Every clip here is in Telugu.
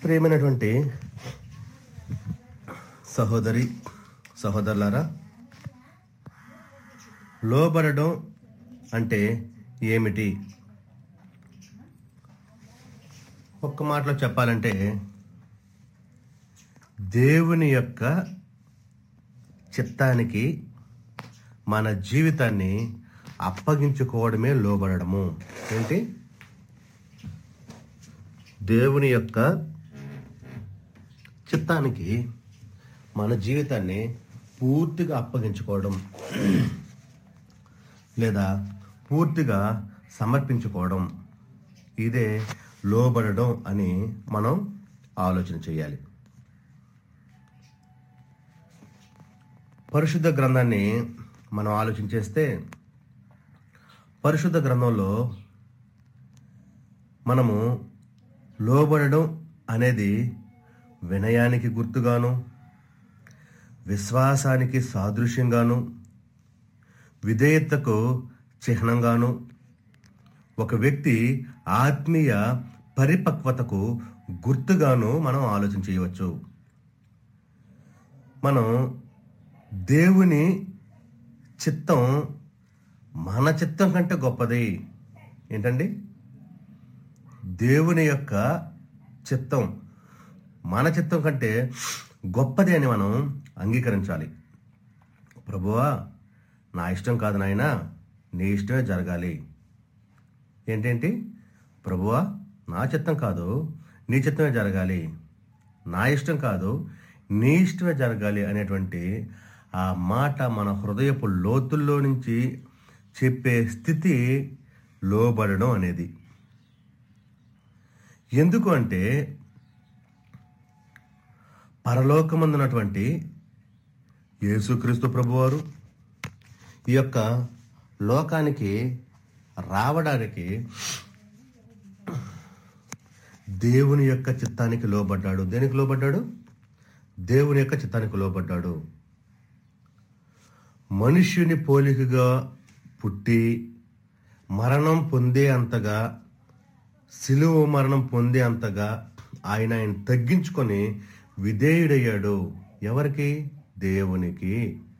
ప్రియమైనటువంటి సహోదరి సహోదరులారా లోబడడం అంటే ఏమిటి ఒక్క మాటలో చెప్పాలంటే దేవుని యొక్క చిత్తానికి మన జీవితాన్ని అప్పగించుకోవడమే లోబడము ఏంటి దేవుని యొక్క చిత్తానికి మన జీవితాన్ని పూర్తిగా అప్పగించుకోవడం లేదా పూర్తిగా సమర్పించుకోవడం ఇదే లోబడడం అని మనం ఆలోచన చేయాలి పరిశుద్ధ గ్రంథాన్ని మనం ఆలోచన చేస్తే పరిశుద్ధ గ్రంథంలో మనము లోబడడం అనేది వినయానికి గుర్తుగాను విశ్వాసానికి సాదృశ్యంగాను విధేయతకు చిహ్నంగాను ఒక వ్యక్తి ఆత్మీయ పరిపక్వతకు గుర్తుగాను మనం ఆలోచన చేయవచ్చు మనం దేవుని చిత్తం మన చిత్తం కంటే గొప్పది ఏంటండి దేవుని యొక్క చిత్తం మన చిత్తం కంటే గొప్పది అని మనం అంగీకరించాలి ప్రభువా నా ఇష్టం కాదు నాయన నీ ఇష్టమే జరగాలి ఏంటేంటి ప్రభువా నా చిత్తం కాదు నీ చిత్తమే జరగాలి నా ఇష్టం కాదు నీ ఇష్టమే జరగాలి అనేటువంటి ఆ మాట మన హృదయపు లోతుల్లో నుంచి చెప్పే స్థితి లోబడడం అనేది ఎందుకు అంటే పరలోకమందున్నటువంటి యేసుక్రీస్తు ప్రభువారు ఈ యొక్క లోకానికి రావడానికి దేవుని యొక్క చిత్తానికి లోబడ్డాడు దేనికి లోబడ్డాడు దేవుని యొక్క చిత్తానికి లోబడ్డాడు మనుష్యుని పోలికగా పుట్టి మరణం పొందే అంతగా సిలువ మరణం పొందే అంతగా ఆయన ఆయన తగ్గించుకొని విధేయుడయ్యాడు ఎవరికి దేవునికి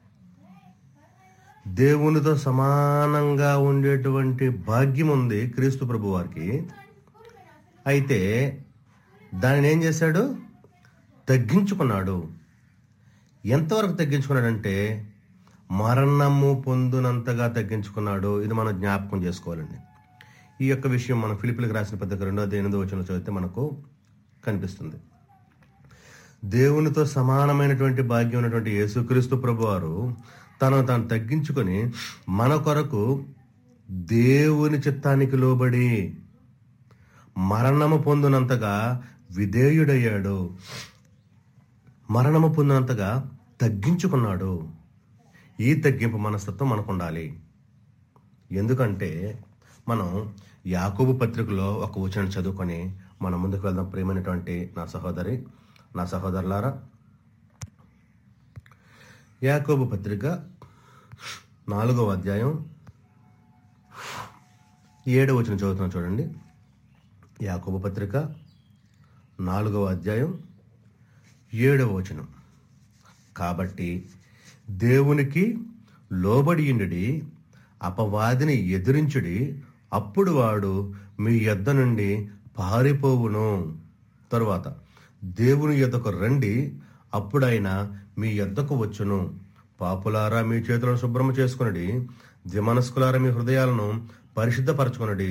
దేవునితో సమానంగా ఉండేటువంటి భాగ్యం ఉంది క్రీస్తు ప్రభు వారికి అయితే దానిని ఏం చేశాడు తగ్గించుకున్నాడు ఎంతవరకు తగ్గించుకున్నాడంటే మరణము పొందునంతగా తగ్గించుకున్నాడు ఇది మనం జ్ఞాపకం చేసుకోవాలండి ఈ యొక్క విషయం మనం ఫిలిపిలకు రాసిన పద్ధతి రెండో ఎనిమిదో వచ్చిన చదివితే మనకు కనిపిస్తుంది దేవునితో సమానమైనటువంటి భాగ్యం ఉన్నటువంటి యేసుక్రీస్తు ప్రభువారు తనను తాను తగ్గించుకొని మన కొరకు దేవుని చిత్తానికి లోబడి మరణము పొందినంతగా విధేయుడయ్యాడు మరణము పొందినంతగా తగ్గించుకున్నాడు ఈ తగ్గింపు మనస్తత్వం మనకు ఉండాలి ఎందుకంటే మనం యాకోబు పత్రికలో ఒక వచనం చదువుకొని మనం ముందుకు వెళ్దాం ప్రేమైనటువంటి నా సహోదరి నా సహోదరులారా యాకోబు పత్రిక నాలుగవ అధ్యాయం ఏడవ వచనం చదువుతున్నాం చూడండి యాకోబు పత్రిక నాలుగవ అధ్యాయం ఏడవ వచనం కాబట్టి దేవునికి లోబడియుండి అపవాదిని ఎదిరించుడి అప్పుడు వాడు మీ యొద్ద నుండి పారిపోవును తరువాత దేవుని యొద్దకు రండి అప్పుడైనా మీ యొద్దకు వచ్చును పాపులారా మీ చేతులను శుభ్రం చేసుకునడి దిమనస్కులారా మీ హృదయాలను పరిశుద్ధపరచుకునడి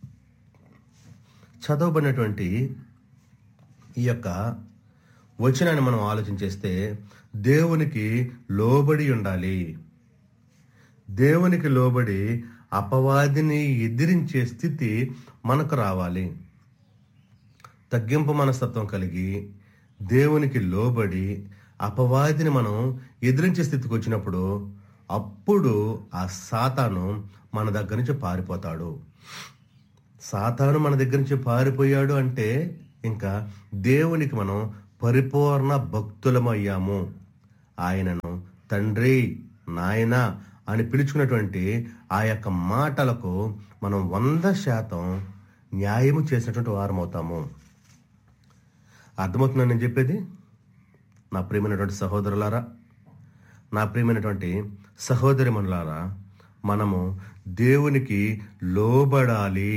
చదవబడినటువంటి ఈ యొక్క వచనాన్ని మనం ఆలోచన చేస్తే దేవునికి లోబడి ఉండాలి దేవునికి లోబడి అపవాదిని ఎదిరించే స్థితి మనకు రావాలి తగ్గింపు మనస్తత్వం కలిగి దేవునికి లోబడి అపవాదిని మనం ఎదిరించే స్థితికి వచ్చినప్పుడు అప్పుడు ఆ సాతాను మన దగ్గర నుంచి పారిపోతాడు సాతాను మన దగ్గర నుంచి పారిపోయాడు అంటే ఇంకా దేవునికి మనం పరిపూర్ణ భక్తులమయ్యాము ఆయనను తండ్రి నాయన అని పిలుచుకున్నటువంటి ఆ యొక్క మాటలకు మనం వంద శాతం న్యాయము చేసినటువంటి వారం అవుతాము అర్థమవుతుందని నేను చెప్పేది నా ప్రియమైనటువంటి సహోదరులారా నా ప్రియమైనటువంటి సహోదరి మనులారా మనము దేవునికి లోబడాలి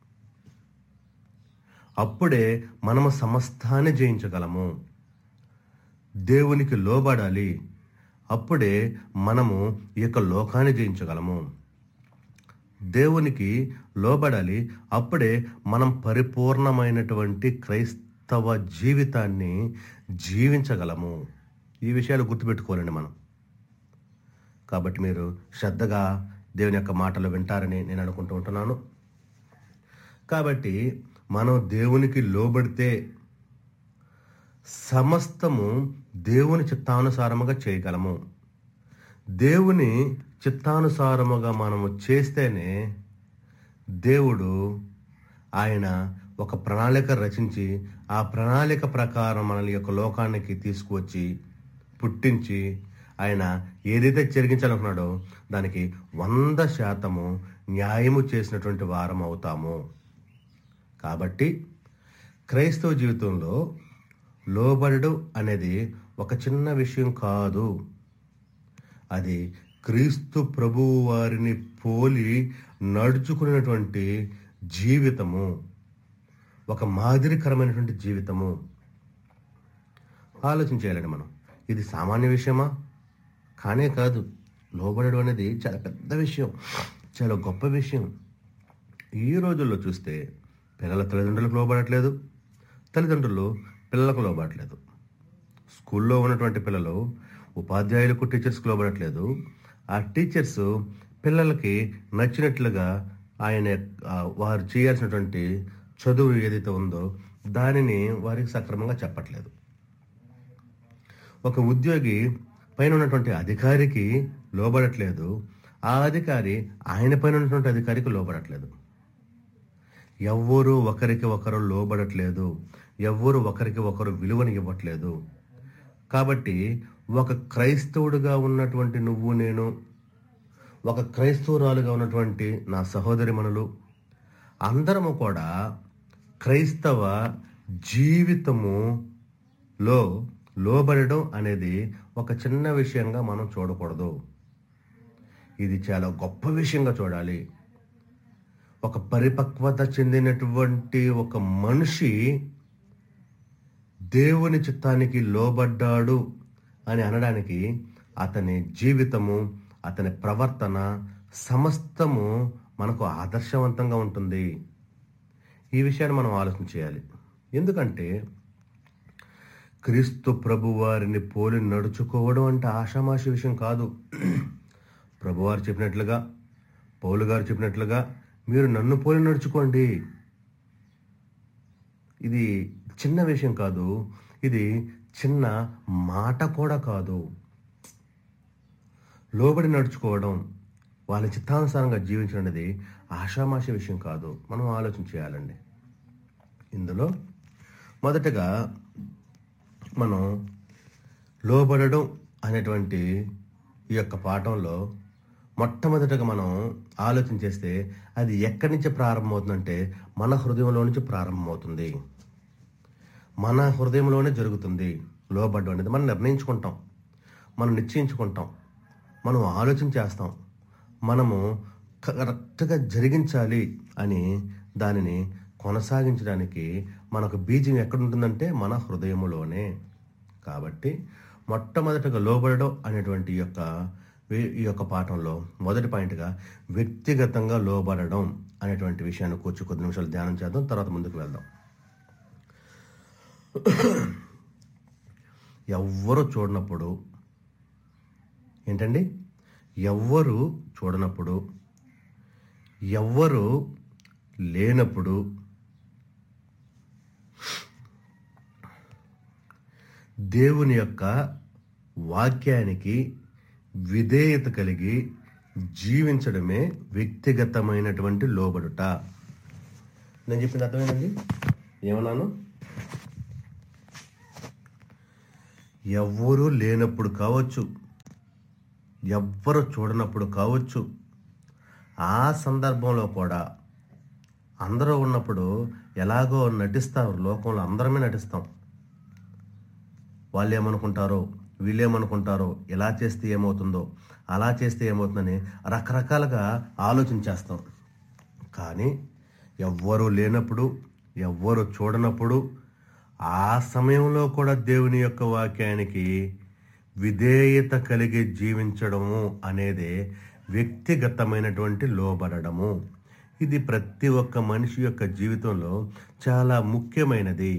అప్పుడే మనము సమస్తాన్ని జయించగలము దేవునికి లోబడాలి అప్పుడే మనము ఈ యొక్క లోకాన్ని జయించగలము దేవునికి లోబడాలి అప్పుడే మనం పరిపూర్ణమైనటువంటి క్రైస్తవ జీవితాన్ని జీవించగలము ఈ విషయాలు గుర్తుపెట్టుకోవాలండి మనం కాబట్టి మీరు శ్రద్ధగా దేవుని యొక్క మాటలు వింటారని నేను అనుకుంటూ ఉంటున్నాను కాబట్టి మనం దేవునికి లోబడితే సమస్తము దేవుని చిత్తానుసారముగా చేయగలము దేవుని చిత్తానుసారముగా మనము చేస్తేనే దేవుడు ఆయన ఒక ప్రణాళిక రచించి ఆ ప్రణాళిక ప్రకారం మనల్ని యొక్క లోకానికి తీసుకువచ్చి పుట్టించి ఆయన ఏదైతే జరిగించాలనుకున్నాడో దానికి వంద శాతము న్యాయము చేసినటువంటి వారం అవుతాము కాబట్టి క్రైస్తవ జీవితంలో లోబడడు అనేది ఒక చిన్న విషయం కాదు అది క్రీస్తు ప్రభువు వారిని పోలి నడుచుకున్నటువంటి జీవితము ఒక మాదిరికరమైనటువంటి జీవితము ఆలోచించేయాలండి మనం ఇది సామాన్య విషయమా కానే కాదు లోబడడం అనేది చాలా పెద్ద విషయం చాలా గొప్ప విషయం ఈ రోజుల్లో చూస్తే పిల్లల తల్లిదండ్రులకు లోబడట్లేదు తల్లిదండ్రులు పిల్లలకు లోబడట్లేదు స్కూల్లో ఉన్నటువంటి పిల్లలు ఉపాధ్యాయులకు టీచర్స్కి లోబడట్లేదు ఆ టీచర్స్ పిల్లలకి నచ్చినట్లుగా ఆయన ఆ, వారు చేయాల్సినటువంటి చదువు ఏదైతే ఉందో దానిని వారికి సక్రమంగా చెప్పట్లేదు ఒక ఉద్యోగి పైన ఉన్నటువంటి అధికారికి లోబడట్లేదు ఆ అధికారి ఆయన పైన ఉన్నటువంటి అధికారికి లోబడట్లేదు ఎవ్వరూ ఒకరికి ఒకరు లోబడట్లేదు ఎవ్వరు ఒకరికి ఒకరు విలువని ఇవ్వట్లేదు కాబట్టి ఒక క్రైస్తవుడిగా ఉన్నటువంటి నువ్వు నేను ఒక క్రైస్తవురాలుగా ఉన్నటువంటి నా సహోదరిమణులు అందరము కూడా క్రైస్తవ జీవితములో లోబడడం అనేది ఒక చిన్న విషయంగా మనం చూడకూడదు ఇది చాలా గొప్ప విషయంగా చూడాలి ఒక పరిపక్వత చెందినటువంటి ఒక మనిషి దేవుని చిత్తానికి లోబడ్డాడు అని అనడానికి అతని జీవితము అతని ప్రవర్తన సమస్తము మనకు ఆదర్శవంతంగా ఉంటుంది ఈ విషయాన్ని మనం ఆలోచన చేయాలి ఎందుకంటే క్రీస్తు ప్రభు వారిని పోలి నడుచుకోవడం అంటే ఆషామాషి విషయం కాదు ప్రభువారు చెప్పినట్లుగా పౌలు గారు చెప్పినట్లుగా మీరు నన్ను పోలి నడుచుకోండి ఇది చిన్న విషయం కాదు ఇది చిన్న మాట కూడా కాదు లోబడి నడుచుకోవడం వాళ్ళ చిత్తానుసారంగా జీవించడం అనేది ఆషామాషి విషయం కాదు మనం ఆలోచన చేయాలండి ఇందులో మొదటగా మనం లోబడడం అనేటువంటి ఈ యొక్క పాఠంలో మొట్టమొదటగా మనం ఆలోచన చేస్తే అది ఎక్కడి నుంచి ప్రారంభమవుతుందంటే మన హృదయంలో నుంచి ప్రారంభమవుతుంది మన హృదయంలోనే జరుగుతుంది లోబడ్డం అనేది మనం నిర్ణయించుకుంటాం మనం నిశ్చయించుకుంటాం మనం ఆలోచన చేస్తాం మనము కరెక్ట్గా జరిగించాలి అని దానిని కొనసాగించడానికి మనకు బీజం ఎక్కడ ఉంటుందంటే మన హృదయములోనే కాబట్టి మొట్టమొదటగా లోబడడం అనేటువంటి ఈ యొక్క ఈ యొక్క పాఠంలో మొదటి పాయింట్గా వ్యక్తిగతంగా లోబడడం అనేటువంటి విషయాన్ని కూర్చు కొద్ది నిమిషాలు ధ్యానం చేద్దాం తర్వాత ముందుకు వెళ్దాం ఎవ్వరు చూడనప్పుడు ఏంటండి ఎవ్వరు చూడనప్పుడు ఎవ్వరు లేనప్పుడు దేవుని యొక్క వాక్యానికి విధేయత కలిగి జీవించడమే వ్యక్తిగతమైనటువంటి లోబడుట నేను చెప్పింది అర్థమైందండి ఏమన్నాను ఎవ్వరూ లేనప్పుడు కావచ్చు ఎవ్వరు చూడనప్పుడు కావచ్చు ఆ సందర్భంలో కూడా అందరూ ఉన్నప్పుడు ఎలాగో నటిస్తారు లోకంలో అందరమే నటిస్తాం వాళ్ళు ఏమనుకుంటారో వీళ్ళేమనుకుంటారో ఇలా చేస్తే ఏమవుతుందో అలా చేస్తే ఏమవుతుందని రకరకాలుగా ఆలోచన చేస్తాం కానీ ఎవ్వరూ లేనప్పుడు ఎవ్వరు చూడనప్పుడు ఆ సమయంలో కూడా దేవుని యొక్క వాక్యానికి విధేయత కలిగి జీవించడము అనేదే వ్యక్తిగతమైనటువంటి లోబడము ఇది ప్రతి ఒక్క మనిషి యొక్క జీవితంలో చాలా ముఖ్యమైనది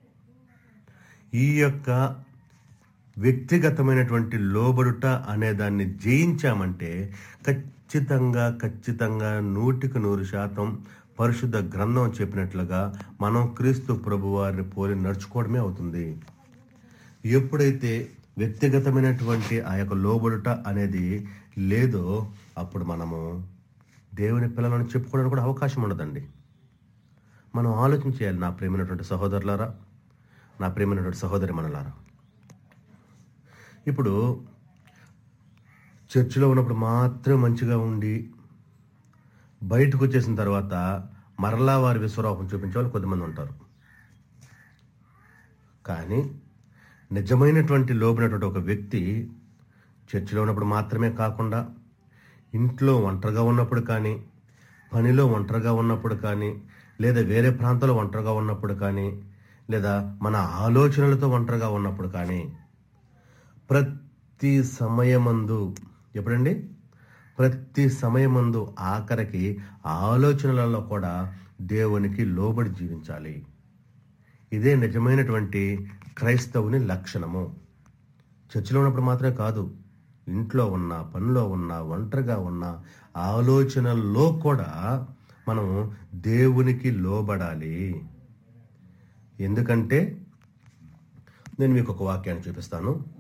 ఈ యొక్క వ్యక్తిగతమైనటువంటి లోబడుట అనే దాన్ని జయించామంటే ఖచ్చితంగా ఖచ్చితంగా నూటికి నూరు శాతం పరిశుద్ధ గ్రంథం చెప్పినట్లుగా మనం క్రీస్తు ప్రభు వారిని పోలి నడుచుకోవడమే అవుతుంది ఎప్పుడైతే వ్యక్తిగతమైనటువంటి ఆ యొక్క లోబడుట అనేది లేదో అప్పుడు మనము దేవుని పిల్లలను చెప్పుకోవడానికి కూడా అవకాశం ఉండదండి మనం ఆలోచన చేయాలి నా ప్రేమైనటువంటి సహోదరులారా నా ప్రేమైనటువంటి సహోదరి మనలారా ఇప్పుడు చర్చిలో ఉన్నప్పుడు మాత్రమే మంచిగా ఉండి బయటకు వచ్చేసిన తర్వాత మరలా వారి విశ్వరూపం చూపించే వాళ్ళు కొద్దిమంది ఉంటారు కానీ నిజమైనటువంటి లోబినటువంటి ఒక వ్యక్తి చర్చిలో ఉన్నప్పుడు మాత్రమే కాకుండా ఇంట్లో ఒంటరిగా ఉన్నప్పుడు కానీ పనిలో ఒంటరిగా ఉన్నప్పుడు కానీ లేదా వేరే ప్రాంతంలో ఒంటరిగా ఉన్నప్పుడు కానీ లేదా మన ఆలోచనలతో ఒంటరిగా ఉన్నప్పుడు కానీ ప్రతి సమయమందు ఎప్పుడండి ప్రతి సమయమందు ఆఖరికి ఆలోచనలలో కూడా దేవునికి లోబడి జీవించాలి ఇదే నిజమైనటువంటి క్రైస్తవుని లక్షణము చర్చిలో ఉన్నప్పుడు మాత్రమే కాదు ఇంట్లో ఉన్న పనిలో ఉన్న ఒంటరిగా ఉన్న ఆలోచనల్లో కూడా మనం దేవునికి లోబడాలి ఎందుకంటే నేను మీకు ఒక వాక్యాన్ని చూపిస్తాను